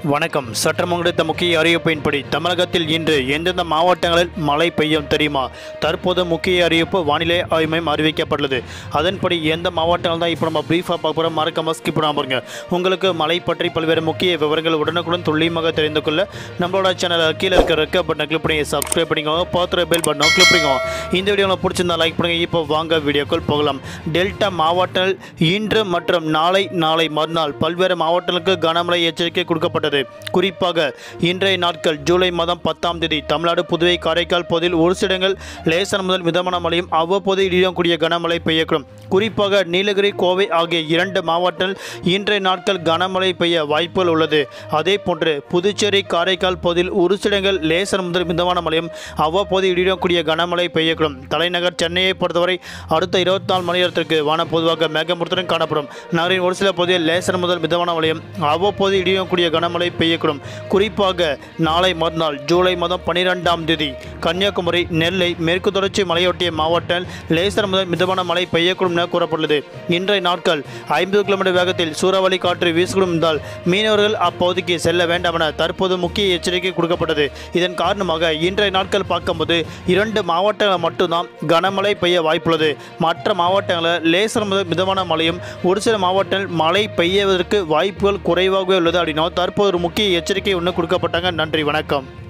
வணக்கம் சற்றம் கிடைத்த முக்கிய அறிவிப்பின்படி தமிழகத்தில் இன்று எந்தெந்த மாவட்டங்களில் மழை பெய்யும் தெரியுமா தற்போது முக்கிய அறிவிப்பு வானிலை ஆய்வு மையம் அறிவிக்கப்பட்டுள்ளது அதன்படி எந்த மாவட்டங்கள் தான் இப்போ நம்ம பிரீஃபாக பார்க்க போகிறோம் மறக்காம ஸ்கிப் பண்ணாம பாருங்க உங்களுக்கு மழை பற்றி பல்வேறு முக்கிய விவரங்கள் உடனுக்குடன் துல்லியமாக தெரிந்து கொள்ள நம்மளோட சேனல் கீழே இருக்கிற ரெக்க பட்டனை கிளிக் பண்ணி சப்ஸ்கிரைப் பண்ணிக்கோங்க பார்த்துற பெல் பட்டனை கிளிக் பண்ணிக்கோங்க இந்த வீடியோ உங்களுக்கு பிடிச்சிருந்தா லைக் பண்ணுங்க இப்போ வாங்க வீடியோக்குள் போகலாம் டெல்டா மாவட்டங்கள் இன்று மற்றும் நாளை நாளை மறுநாள் பல்வேறு மாவட்டங்களுக்கு கனமழை எச்சரிக்கை கொடுக்கப்பட்டது குறிப்பாக இன்றைய நாட்கள் ஜூலை மாதம் பத்தாம் தேதி தமிழ்நாடு புதுவை காரைக்கால் பகுதியில் ஒரு சில இடங்கள் லேசர் முதல் மிதமான மழையும் அவ்வப்போது இடியக்கூடிய கனமழை பெய்யக்கூடும் குறிப்பாக நீலகிரி கோவை ஆகிய இரண்டு மாவட்டங்கள் இன்றைய நாட்கள் கனமழை பெய்ய வாய்ப்புகள் உள்ளது அதே போன்று புதுச்சேரி காரைக்கால் பகுதியில் ஒரு சில இடங்கள் லேசர் முதல் மிதமான மழையும் அவ்வப்போது இடியக்கூடிய கனமழை பெய்யக்கூடும் தலைநகர் சென்னையை பொறுத்தவரை அடுத்த இருபத்தி நாலு மணி நேரத்திற்கு வானம் பொதுவாக மேகமூர்த்தத்துடன் காணப்படும் நகரின் ஒரு சில பகுதியில் லேசர் முதல் மிதமான மழையும் அவ்வப்போது இடியக்கூடிய கனமழை பெய்யக்கூடும் குறிப்பாக நாளை மறுநாள் ஜூலை மாதம் பன்னிரெண்டாம் தேதி கன்னியாகுமரி நெல்லை மேற்கு தொடர்ச்சி மலையொட்டிய மாவட்டம் லேசர் முதல் மிதமான மழை பெய்யக்கூடும் என கூறப்பட்டுள்ளது இன்றைய நாட்கள் ஐம்பது கிலோமீட்டர் வேகத்தில் சூறாவளி காற்று வீசக்கூடும் என்றால் மீனவர்கள் அப்பகுதிக்கு செல்ல வேண்டாம் என தற்போது முக்கிய எச்சரிக்கை கொடுக்கப்பட்டது இதன் காரணமாக இன்றைய நாட்கள் பார்க்கும்போது இரண்டு மாவட்டங்கள் மட்டும்தான் கனமழை பெய்ய வாய்ப்புள்ளது மற்ற மாவட்டங்களில் லேசர் முதல் மிதமான மழையும் ஒரு சில மாவட்டங்கள் மழை பெய்யவதற்கு வாய்ப்புகள் குறைவாகவே உள்ளது அப்படின்னா தற்போது ஒரு முக்கிய எச்சரிக்கை ஒன்று கொடுக்கப்பட்டாங்க நன்றி வணக்கம்